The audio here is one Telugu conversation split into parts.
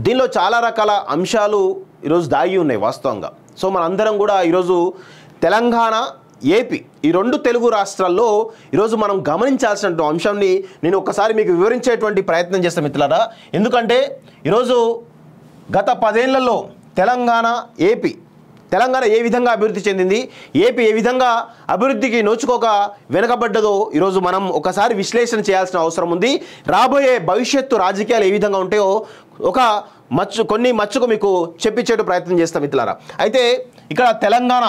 దీనిలో చాలా రకాల అంశాలు ఈరోజు దాగి ఉన్నాయి వాస్తవంగా సో మనందరం కూడా ఈరోజు తెలంగాణ ఏపీ ఈ రెండు తెలుగు రాష్ట్రాల్లో ఈరోజు మనం గమనించాల్సిన అంశాన్ని నేను ఒకసారి మీకు వివరించేటువంటి ప్రయత్నం చేస్తాను మిత్రులారా ఎందుకంటే ఈరోజు గత పదేళ్లలో తెలంగాణ ఏపీ తెలంగాణ ఏ విధంగా అభివృద్ధి చెందింది ఏపీ ఏ విధంగా అభివృద్ధికి నోచుకోక వెనకబడ్డదో ఈరోజు మనం ఒకసారి విశ్లేషణ చేయాల్సిన అవసరం ఉంది రాబోయే భవిష్యత్తు రాజకీయాలు ఏ విధంగా ఉంటాయో ఒక మచ్చు కొన్ని మచ్చుకు మీకు చెప్పించేట ప్రయత్నం చేస్తాం మిత్రులారా అయితే ఇక్కడ తెలంగాణ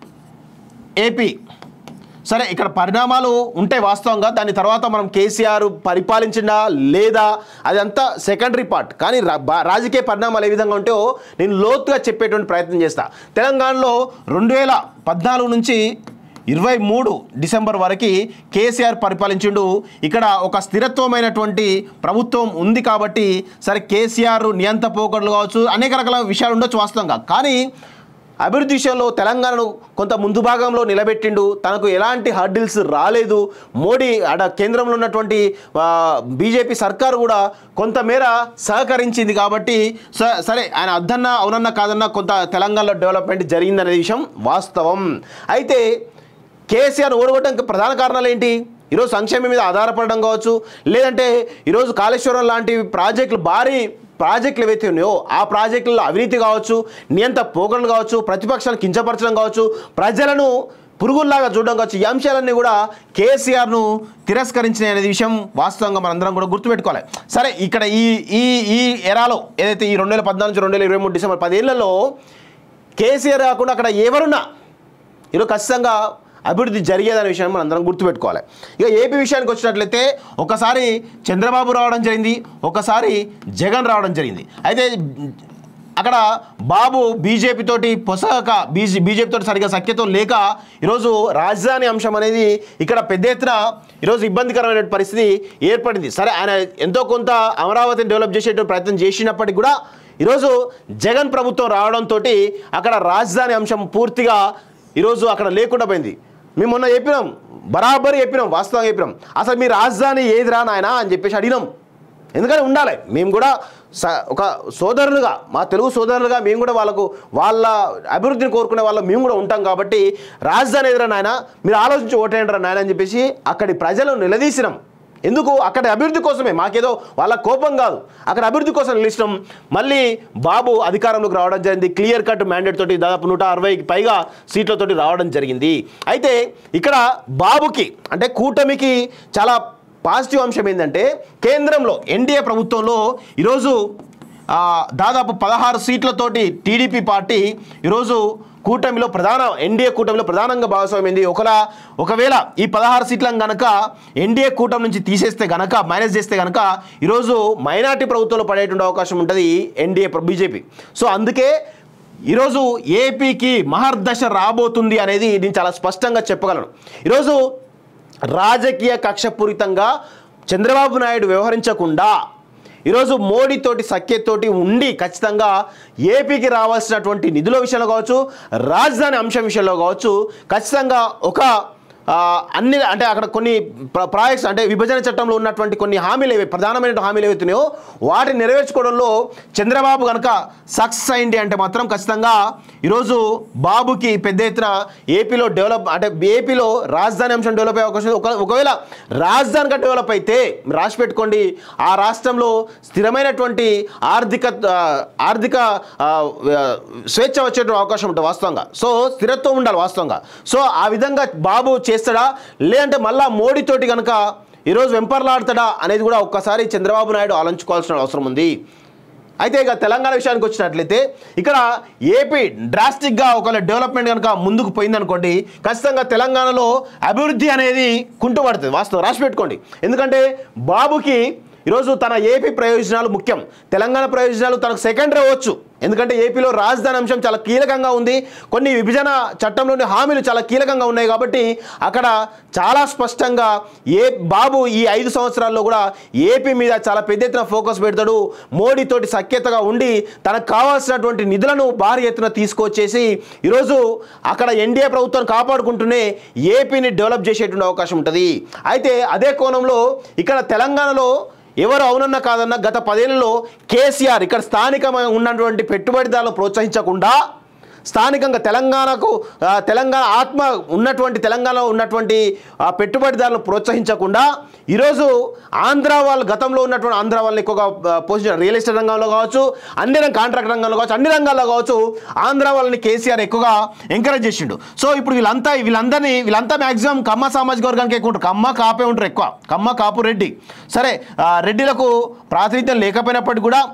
ఏపీ సరే ఇక్కడ పరిణామాలు ఉంటాయి వాస్తవంగా దాని తర్వాత మనం కేసీఆర్ పరిపాలించిందా లేదా అదంతా సెకండరీ పార్ట్ కానీ రా- బా- రాజకీయ పరిణామాలు ఏ విధంగా ఉంటాయో నేను లోతుగా చెప్పేటువంటి ప్రయత్నం చేస్తా తెలంగాణలో రెండు వేల పద్నాలుగు నుంచి ఇరవై మూడు డిసెంబర్ వరకు కేసీఆర్ పరిపాలించిండు ఇక్కడ ఒక స్థిరత్వమైనటువంటి ప్రభుత్వం ఉంది కాబట్టి సరే కేసీఆర్ నియంత పోకడలు కావచ్చు అనేక రకాల విషయాలు ఉండొచ్చు వాస్తవంగా కానీ అభివృద్ధి విషయంలో తెలంగాణను కొంత ముందు భాగంలో నిలబెట్టిండు తనకు ఎలాంటి హర్డిల్స్ రాలేదు మోడీ అడ కేంద్రంలో ఉన్నటువంటి ఆ, బీజేపీ సర్కారు కూడా కొంతమేర సహకరించింది కాబట్టి స- సరే ఆయన అద్దన్నా అవునన్నా కాదన్నా కొంత తెలంగాణలో డెవలప్మెంట్ జరిగిందనే విషయం వాస్తవం అయితే కేసీఆర్ ఓడగొట్టడానికి ప్రధాన కారణాలు ఏంటి ఈరోజు సంక్షేమం మీద ఆధారపడడం కావచ్చు లేదంటే ఈరోజు కాళేశ్వరం లాంటి ప్రాజెక్టులు భారీ ప్రాజెక్టులు ఏవైతే ఉన్నాయో ఆ ప్రాజెక్టులలో అవినీతి కావచ్చు నియంత పోకడలు కావచ్చు ప్రతిపక్షాలను కించపరచడం కావచ్చు ప్రజలను పురుగుల్లాగా చూడడం కావచ్చు ఈ అంశాలన్నీ కూడా కేసీఆర్ను తిరస్కరించినాయి అనే విషయం వాస్తవంగా మనందరం కూడా గుర్తుపెట్టుకోవాలి సరే ఇక్కడ ఈ ఈ ఈ ఎరాలో ఏదైతే ఈ రెండు వేల పద్నాలుగు నుంచి రెండు వేల ఇరవై మూడు డిసెంబర్ పదేళ్లలో కేసీఆర్ కాకుండా అక్కడ ఎవరున్నా ఈరోజు ఖచ్చితంగా అభివృద్ధి జరిగేదనే విషయాన్ని మనం అందరం గుర్తుపెట్టుకోవాలి ఇక ఏపీ విషయానికి వచ్చినట్లయితే ఒకసారి చంద్రబాబు రావడం జరిగింది ఒకసారి జగన్ రావడం జరిగింది అయితే అక్కడ బాబు బీజేపీ తోటి పొసగక బీజే బీజేపీ తోటి సరిగా సఖ్యతో లేక ఈరోజు రాజధాని అంశం అనేది ఇక్కడ పెద్ద ఎత్తున ఈరోజు ఇబ్బందికరమైన పరిస్థితి ఏర్పడింది సరే ఆయన ఎంతో కొంత అమరావతిని డెవలప్ చేసేటువంటి ప్రయత్నం చేసినప్పటికీ కూడా ఈరోజు జగన్ ప్రభుత్వం రావడంతో అక్కడ రాజధాని అంశం పూర్తిగా ఈరోజు అక్కడ లేకుండా పోయింది మేము మొన్న చెప్పినాం బరాబర్ చెప్పినాం వాస్తవంగా చెప్పినాం అసలు మీ రాజధాని ఏదిరా నాయనా అని చెప్పేసి అడిగినాం ఎందుకంటే ఉండాలి మేము కూడా స ఒక సోదరులుగా మా తెలుగు సోదరులుగా మేము కూడా వాళ్ళకు వాళ్ళ అభివృద్ధిని కోరుకునే వాళ్ళం మేము కూడా ఉంటాం కాబట్టి రాజధాని ఎదురా నాయన మీరు ఆలోచించి ఓటేయండిరా నాయన అని చెప్పేసి అక్కడి ప్రజలు నిలదీసినాం ఎందుకు అక్కడ అభివృద్ధి కోసమే మాకేదో వాళ్ళ కోపం కాదు అక్కడ అభివృద్ధి కోసం నిలిచినాం మళ్ళీ బాబు అధికారంలోకి రావడం జరిగింది క్లియర్ కట్ మ్యాండేట్ తోటి దాదాపు నూట అరవైకి పైగా సీట్లతోటి రావడం జరిగింది అయితే ఇక్కడ బాబుకి అంటే కూటమికి చాలా పాజిటివ్ అంశం ఏంటంటే కేంద్రంలో ఎన్డీఏ ప్రభుత్వంలో ఈరోజు ఆ, దాదాపు పదహారు సీట్లతోటి టీడీపీ పార్టీ ఈరోజు కూటమిలో ప్రధాన ఎన్డీఏ కూటమిలో ప్రధానంగా భాగస్వామ్యం ఒకలా ఒకవేళ ఈ పదహారు సీట్లను గనక ఎన్డీఏ కూటమి నుంచి తీసేస్తే గనక మైనస్ చేస్తే గనక ఈరోజు మైనార్టీ ప్రభుత్వంలో పడేటువంటి అవకాశం ఉంటుంది ఎన్డీఏ బీజేపీ సో అందుకే ఈరోజు ఏపీకి మహర్దశ రాబోతుంది అనేది నేను చాలా స్పష్టంగా చెప్పగలను ఈరోజు రాజకీయ కక్షపూరితంగా చంద్రబాబు నాయుడు వ్యవహరించకుండా ఈరోజు మోడీతోటి సఖ్యతోటి ఉండి ఖచ్చితంగా ఏపీకి రావాల్సినటువంటి నిధుల విషయంలో కావచ్చు రాజధాని అంశం విషయంలో కావచ్చు ఖచ్చితంగా ఒక ఆ, అన్ని అంటే అక్కడ కొన్ని ప్ర- ప్రాజెక్ట్స్ అంటే విభజన చట్టంలో ఉన్నటువంటి కొన్ని హామీలు ఏవి ప్రధానమైన హామీలు ఏవైతున్నాయో వాటిని నెరవేర్చుకోవడంలో చంద్రబాబు కనుక సక్సెస్ అయింది అంటే మాత్రం ఖచ్చితంగా ఈరోజు బాబుకి పెద్ద ఎత్తున ఏపీలో డెవలప్ అంటే ఏపీలో రాజధాని అంశం డెవలప్ అయ్యే అవకాశం ఉంది. ఒక ఒకవేళ రాజధానిగా డెవలప్ అయితే మీరు రాసి పెట్టుకోండి ఆ రాష్ట్రంలో స్థిరమైనటువంటి ఆర్థిక ఆ, ఆర్థిక ఆ, ఆ, స్వేచ్ఛ వచ్చేటువంటి అవకాశం ఉంటుంది వాస్తవంగా సో స్థిరత్వం ఉండాలి వాస్తవంగా సో ఆ విధంగా బాబు చేస్తాడా లేదంటే మళ్ళా మోడీతోటి కనుక ఈరోజు వెంపర్లాడతాడా అనేది కూడా ఒక్కసారి చంద్రబాబు నాయుడు ఆలోచించుకోవాల్సిన అవసరం ఉంది అయితే ఇక తెలంగాణ విషయానికి వచ్చినట్లయితే ఇక్కడ ఏపీ డ్రాస్టిక్గా ఒకవేళ డెవలప్మెంట్ కనుక ముందుకు పోయిందనుకోండి ఖచ్చితంగా తెలంగాణలో అభివృద్ధి అనేది కుంటుపడుతుంది వాస్తవం రాసి పెట్టుకోండి ఎందుకంటే బాబుకి ఈరోజు తన ఏపీ ప్రయోజనాలు ముఖ్యం తెలంగాణ ప్రయోజనాలు తనకు సెకండరీ అవ్వచ్చు ఎందుకంటే ఏపీలో రాజధాని అంశం చాలా కీలకంగా ఉంది కొన్ని విభజన చట్టంలోని హామీలు చాలా కీలకంగా ఉన్నాయి కాబట్టి అక్కడ చాలా స్పష్టంగా ఏ బాబు ఈ ఐదు సంవత్సరాల్లో కూడా ఏపీ మీద చాలా పెద్ద ఎత్తున ఫోకస్ పెడతాడు మోడీతోటి సఖ్యతగా ఉండి తనకు కావాల్సినటువంటి నిధులను భారీ ఎత్తున తీసుకొచ్చేసి ఈరోజు అక్కడ ఎన్డీఏ ప్రభుత్వం కాపాడుకుంటూనే ఏపీని డెవలప్ చేసేటువంటి అవకాశం ఉంటుంది అయితే అదే కోణంలో ఇక్కడ తెలంగాణలో ఎవరు అవునన్నా కాదన్నా గత పదేళ్లలో కేసీఆర్ ఇక్కడ స్థానికమైన ఉన్నటువంటి పెట్టుబడిదారులు ప్రోత్సహించకుండా స్థానికంగా తెలంగాణకు ఆ, తెలంగాణ ఆత్మ ఉన్నటువంటి తెలంగాణలో ఉన్నటువంటి ఆ పెట్టుబడిదారులను ప్రోత్సహించకుండా ఈరోజు ఆంధ్ర వాళ్ళు గతంలో ఉన్నటువంటి ఆంధ్ర వాళ్ళని ఎక్కువగా ఆ, పోషించారు రియల్ ఎస్టేట్ రంగంలో కావచ్చు అన్ని రంగ కాంట్రాక్ట్ రంగంలో కావచ్చు అన్ని రంగాల్లో కావచ్చు ఆంధ్ర వాళ్ళని కేసీఆర్ ఎక్కువగా ఎంకరేజ్ చేసిండు సో ఇప్పుడు వీళ్ళంతా వీళ్ళందరినీ వీళ్ళంతా మాక్సిమం కమ్మ సామాజిక వర్గానికి ఎక్కువ ఉంటారు కమ్మ కాపే ఉంటారు ఎక్కువ కమ్మ కాపు రెడ్డి సరే ఆ, రెడ్డిలకు ప్రాతినిధ్యం లేకపోయినప్పటికీ కూడా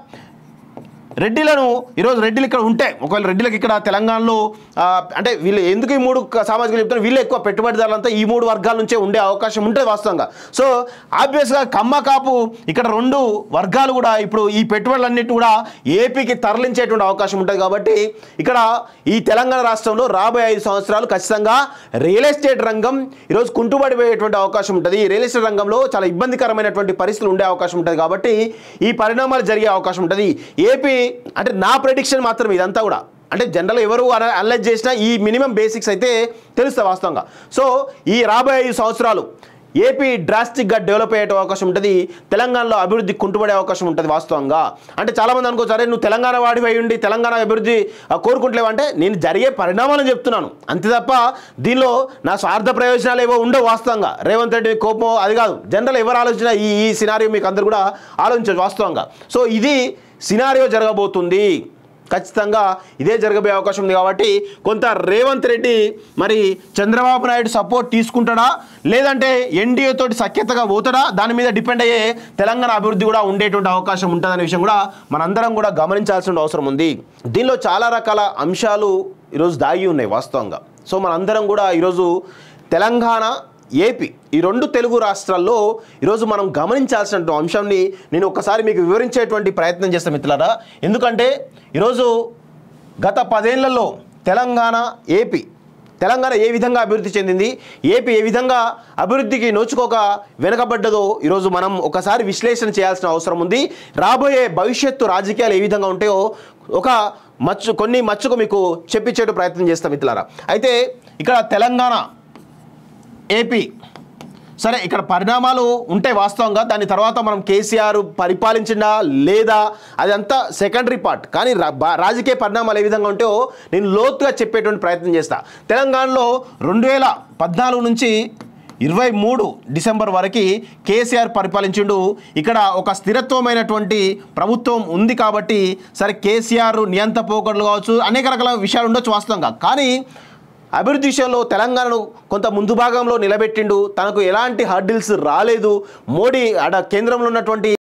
రెడ్డిలను ఈరోజు రెడ్డిలు ఇక్కడ ఉంటే ఒకవేళ రెడ్డిలకు ఇక్కడ తెలంగాణలో ఆ, అంటే వీళ్ళు ఎందుకు ఈ మూడు క- సామాజిక చెప్తున్నారు వీళ్ళు ఎక్కువ పెట్టుబడిదారులంతా ఈ మూడు వర్గాల నుంచే ఉండే అవకాశం ఉంటుంది వాస్తవంగా సో ఆబ్వియస్గా కమ్మ కాపు ఇక్కడ రెండు వర్గాలు కూడా ఇప్పుడు ఈ పెట్టుబడులన్నిటి కూడా ఏపీకి తరలించేటువంటి అవకాశం ఉంటుంది కాబట్టి ఇక్కడ ఈ తెలంగాణ రాష్ట్రంలో రాబోయే ఐదు సంవత్సరాలు ఖచ్చితంగా రియల్ ఎస్టేట్ రంగం ఈరోజు కుంటుపడిపోయేటువంటి అవకాశం ఉంటుంది ఈ రియల్ ఎస్టేట్ రంగంలో చాలా ఇబ్బందికరమైనటువంటి పరిస్థితులు ఉండే అవకాశం ఉంటుంది కాబట్టి ఈ పరిణామాలు జరిగే అవకాశం ఉంటుంది ఏపీ అంటే నా ప్రెడిక్షన్ మాత్రం ఇదంతా కూడా అంటే జనరల్ ఎవరు అన- అనలైజ్ చేసినా ఈ మినిమం బేసిక్స్ అయితే తెలుస్తాయి వాస్తవంగా సో ఈ రాబోయే ఐదు సంవత్సరాలు ఏపీ డ్రాస్టిక్గా డెవలప్ అయ్యే అవకాశం ఉంటుంది తెలంగాణలో అభివృద్ధి కుంటుపడే అవకాశం ఉంటుంది వాస్తవంగా అంటే చాలామంది అనుకోవచ్చు అరే నువ్వు తెలంగాణ వాడివై ఉండి తెలంగాణ అభివృద్ధి ఆ, కోరుకుంటలేవంటే నేను జరిగే పరిణామాలను చెప్తున్నాను అంతే తప్ప దీనిలో నా స్వార్థ ప్రయోజనాలు ఏవో ఉండవు వాస్తవంగా రేవంత్ రెడ్డి కోపం అది కాదు జనరల్ ఎవరు ఆలోచన ఈ ఈ సినారియో మీకు అందరు కూడా ఆలోచించవచ్చు వాస్తవంగా సో ఇది సినారియో జరగబోతుంది ఖచ్చితంగా ఇదే జరగబోయే అవకాశం ఉంది కాబట్టి కొంత రేవంత్ రెడ్డి మరి చంద్రబాబు నాయుడు సపోర్ట్ తీసుకుంటాడా లేదంటే ఎన్డీఏ తోటి సఖ్యతగా పోతాడా దాని మీద డిపెండ్ అయ్యే తెలంగాణ అభివృద్ధి కూడా ఉండేటువంటి అవకాశం ఉంటుందనే విషయం కూడా మనందరం కూడా గమనించాల్సిన అవసరం ఉంది దీనిలో చాలా రకాల అంశాలు ఈరోజు దాగి ఉన్నాయి వాస్తవంగా సో మనందరం కూడా ఈరోజు తెలంగాణ ఏపీ ఈ రెండు తెలుగు రాష్ట్రాల్లో ఈరోజు మనం గమనించాల్సిన అంశాన్ని నేను ఒకసారి మీకు వివరించేటువంటి ప్రయత్నం చేస్తాను మిత్రులారా ఎందుకంటే ఈరోజు గత పదేళ్లలో తెలంగాణ ఏపీ తెలంగాణ ఏ విధంగా అభివృద్ధి చెందింది ఏపీ ఏ విధంగా అభివృద్ధికి నోచుకోక వెనకబడ్డదో ఈరోజు మనం ఒకసారి విశ్లేషణ చేయాల్సిన అవసరం ఉంది రాబోయే భవిష్యత్తు రాజకీయాలు ఏ విధంగా ఉంటాయో ఒక మచ్చు కొన్ని మచ్చుకు మీకు చెప్పించేట ప్రయత్నం చేస్తాం మిత్రులారా అయితే ఇక్కడ తెలంగాణ ఏపీ సరే ఇక్కడ పరిణామాలు ఉంటాయి వాస్తవంగా దాని తర్వాత మనం కేసీఆర్ పరిపాలించిందా లేదా అదంతా సెకండరీ పార్ట్ కానీ రా- బా- రాజకీయ పరిణామాలు ఏ విధంగా ఉంటాయో నేను లోతుగా చెప్పేటువంటి ప్రయత్నం చేస్తా తెలంగాణలో రెండు వేల పద్నాలుగు నుంచి ఇరవై మూడు డిసెంబర్ వరకు కేసీఆర్ పరిపాలించిండు ఇక్కడ ఒక స్థిరత్వమైనటువంటి ప్రభుత్వం ఉంది కాబట్టి సరే కేసీఆర్ నియంత పోకడలు కావచ్చు అనేక రకాల విషయాలు ఉండొచ్చు వాస్తవంగా కానీ అభివృద్ధి విషయంలో తెలంగాణను కొంత ముందు భాగంలో నిలబెట్టిండు తనకు ఎలాంటి హర్డిల్స్ రాలేదు మోడీ ఆడ కేంద్రంలో ఉన్నటువంటి